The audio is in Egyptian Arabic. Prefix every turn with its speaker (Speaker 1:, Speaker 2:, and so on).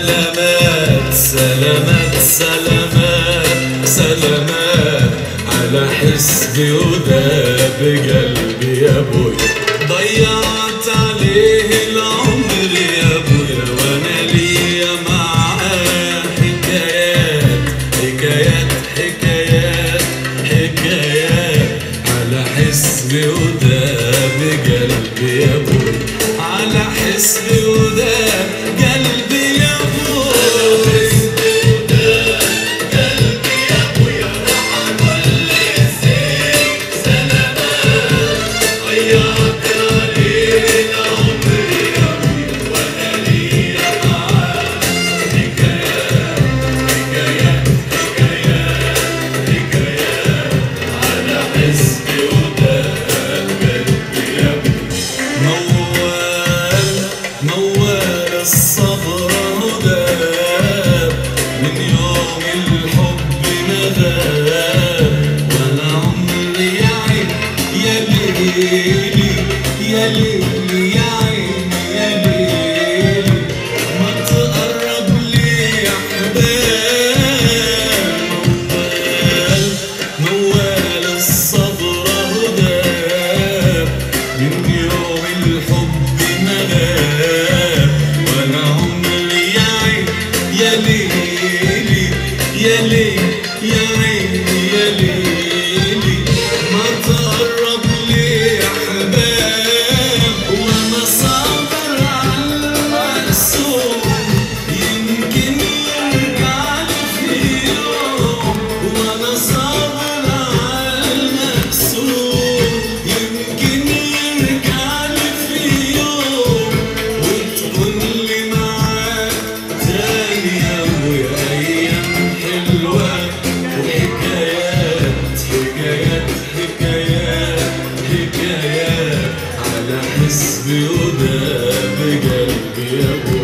Speaker 1: سلامات سلامات سلامات سلامات على حسبي وده بقلبي يا ابوي ضيعت عليه العمر يا ابويا وانا ليا معاه حكايات حكايات حكايات حكايات على حسبي وده بقلبي يا ابوي على حسبي وده قلبي يا ابوي حسبي وده قلبي يا ابوي موال موال الصبر هدى من يوم الحب نغاب وانا عمري يا عين يا ليلي يا ليلي يا عين يا ليلي ما تقرب لي يا حباب موال موال الصبر هدى من يوم الحب ما غاب وانا عمري يا عين يا ليلي يا ليلي يا عيني يا ليلي ما تقرب لي يا حباب وانا صابر على المقسوم يمكن يرجع لي في يوم وانا صابر على المقسوم يمكن يرجع لي في يوم وتكون لي معاك تاني يا ابويا ايام حلوه وحكايات حكايات حكايات حكايات على حسبي وده بقلبي يا ابويا